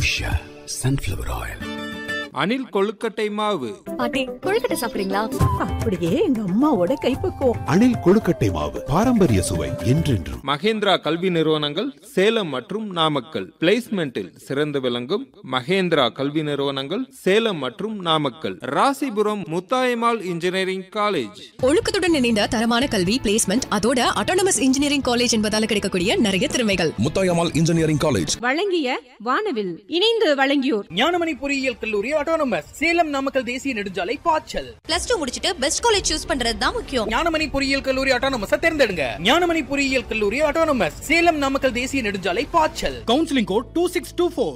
Usha sunflower oil Anil கொழுக்கட்டை மாவு பாட்டி கொழுக்கட்டை சாப்பிடுறீங்களா அப்படியே எங்க அம்மாவோட கைப்பக்குவம் அணில் கொழுக்கட்டை மாவு பாரம்பரிய சுவை என்றென்றும் மகேந்திரா கல்வி நிறுவனங்கள் சேலம் மற்றும் நாமக்கல் பிளேஸ்மெண்டில் சிறந்து விளங்கும் மகேந்திரா கல்வி நிறுவனங்கள் சேலம் மற்றும் நாமக்கல் ராசிபுரம் முத்தாயம்மாள் இன்ஜினியரிங் காலேஜ் ஒழுக்கத்துடன் இணைந்த தரமான கல்வி பிளேஸ்மெண்ட் அதோட அட்டானமஸ் இன்ஜினியரிங் காலேஜ் என்பதால கிடைக்கக்கூடிய நிறைய திறமைகள் முத்தாயம்மாள் இன்ஜினியரிங் காலேஜ் வழங்கிய வானவில் இணைந்து வழங்கியோர் ஞானமணி பொறியியல் கல்லூரி ஆட்டோனமஸ் சேலம் நாமக்கல் தேசிய நெடுஞ்சாலை பாய்ச்சல் பிளஸ் டூ முடிச்சிட்டு பெஸ்ட் காலேஜ் சூஸ் பண்றது தான் முக்கியம் ஞானமணி பொறியியல் கல்லூரி ஆட்டோனமஸ் தேர்ந்தெடுங்க ஞானமணி பொறியியல் கல்லூரி ஆட்டோனமஸ் சேலம் நாமக்கல் தேசிய நெடுஞ்சாலை பாய்ச்சல் counselling code two six two four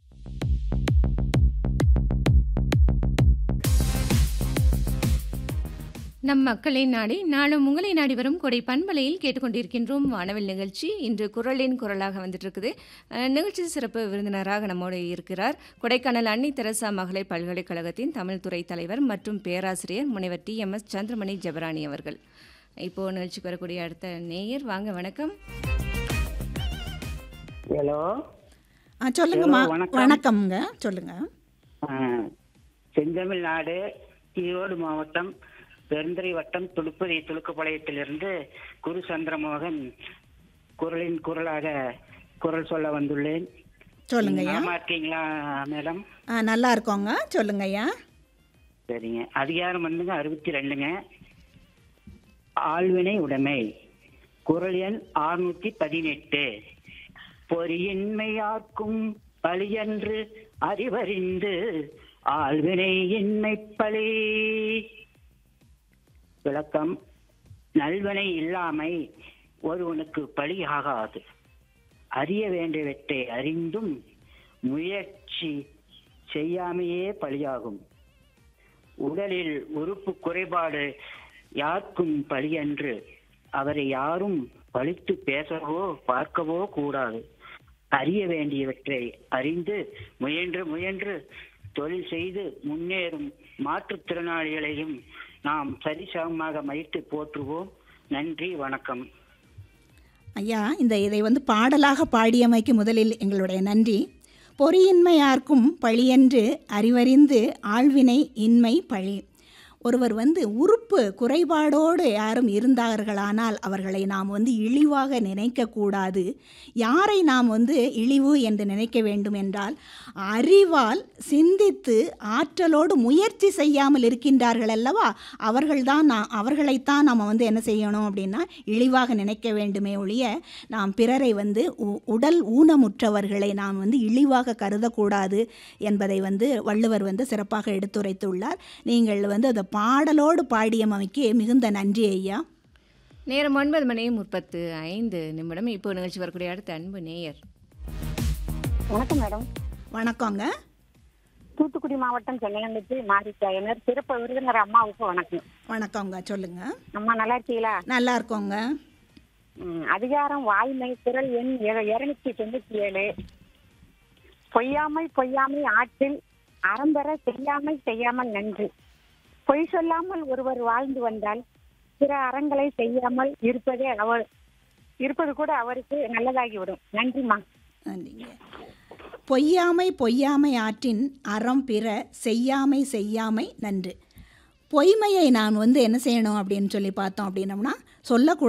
நம் மக்களை நாடி நாளும் உங்களை நாடி வரும் கொடை பண்பலையில் கேட்டுக்கொண்டிருக்கின்றோம் வானவில் நிகழ்ச்சி இன்று குரலின் குரலாக வந்துட்டு இருக்குது அஹ், நிகழ்ச்சி சிறப்பு விருந்தினராக நம்மோடு இருக்கிறார் கொடைக்கானல் அன்னை தெரசா மகளிர் பல்கலைக்கழகத்தின் தமிழ் துறை தலைவர் மற்றும் பேராசிரியர் முனைவர் T M S Chandramani Jebarani அவர்கள் இப்போ நிகழ்ச்சிக்கு வரக்கூடிய அடுத்த நேயர் வாங்க வணக்கம் ஹலோ ஆ சொல்லுங்கம்மா ஹலோ, வணக்கம். வணக்கம்ங்க சொல்லுங்க செந்தமிழ்நாடு ஈரோடு மாவட்டம் பெருந்துறை வட்டம் துளுப்பதி துளுக்கப்பாளையத்திலிருந்து குரு சந்திரமோகன் குரலின் குரலாக குரல் சொல்ல வந்துள்ளேன் சொல்லுங்கய்யா நலமா இருக்கீங்களா மேடம் ஆ நல்லா இருக்கோங்க சொல்லுங்கய்யா சரிங்க அதிகாரம் வந்துங்க அறுபத்தி ரெண்டுங்க ஆழ்வினை உடைமை குரல் எண் ஆறுநூத்தி பதினெட்டு பொறியின்மையாக்கும் பழியன்று அறிவறிந்து ஆழ்வினை இன்மை பழி விளக்கம் நல்வினை இல்லாமை ஒருவனுக்கு பழி ஆகாது அறிய வேண்டியவற்றை அறிந்தும் முயற்சி செய்யாமையே பழியாகும் உடலில் உறுப்பு குறைபாடு யாருக்கும் பழியன்று அவரை யாரும் பழித்து பேசவோ பார்க்கவோ கூடாது அறிய வேண்டியவற்றை அறிந்து முயன்று முயன்று தொழில் செய்து முன்னேறும் மாற்றுத்திறனாளிகளையும் நாம் சரிசமமாக மதித்து போற்றுவோம் நன்றி வணக்கம் ஐயா இந்த இதை வந்து பாடலாக பாடியமைக்கு முதலில் எங்களுடைய நன்றி பொறியின்மையார்க்கும் பழியன்று அறிவறிந்து ஆழ்வினை இன்மை பழி ஒருவர் வந்து உறுப்பு குறைபாடோடு யாரும் இருந்தார்களானால் அவர்களை நாம் வந்து இழிவாக நினைக்கக்கூடாது யாரை நாம் வந்து இழிவு என்று நினைக்க வேண்டும் என்றால் அறிவால் சிந்தித்து ஆற்றலோடு முயற்சி செய்யாமல் இருக்கின்றார்கள் அல்லவா அவர்கள்தான் நான் அவர்களைத்தான் நாம் வந்து என்ன செய்யணும் அப்படின்னா இழிவாக நினைக்க வேண்டுமே ஒழிய நாம் பிறரை வந்து உ- உடல் ஊனமுற்றவர்களை நாம் வந்து இழிவாக கருதக்கூடாது என்பதை வந்து வள்ளுவர் வந்து சிறப்பாக எடுத்துரைத்துள்ளார் நீங்கள் வந்து அந்த பாடலோடு பாடியமைக்கு மிகுந்த நன்றி ஐயா நேரம் ஒன்பது மணி முப்பத்து ஐந்து நிமிடம் இப்போ நிகழ்ச்சி வரக்கூடிய அடுத்த அன்பு நேயர் வணக்கம் மேடம் வணக்கங்க தூத்துக்குடி மாவட்டம் சென்னையம்பட்டி மாரிக்காயனர் சிறப்பு விருந்தினர் அம்மாவுக்கு வணக்கம் வணக்கங்க சொல்லுங்க அம்மா நல்லா இருக்கீங்களா நல்லா இருக்கோங்க ம், அதிகாரம் வாய்மை குரல் எண் இருநூத்தி தொண்ணூத்தி ஏழு பொய்யாமை பொய்யாமை ஆற்றில் அறம்பெற செய்யாமை செய்யாமல் நன்று பொய் சொல்லாமல் ஒருவர் வாழ்ந்து வந்தால் பிற அறங்களை செய்யாமல் இருப்பதே அவர் இருப்பது கூட அவருக்கு நல்லதாகிவிடும் நன்றிம்மா நன்றிங்க பொய்யாமை பொய்யாமை ஆற்றின் அறம் பிற செய்யாமை செய்யாமை நன்று பொய்மையை நான் வந்து என்ன செய்யணும் அப்படின்னு சொல்லி பார்த்தோம் அப்படின்னம்னா சொல்லக்கூடாது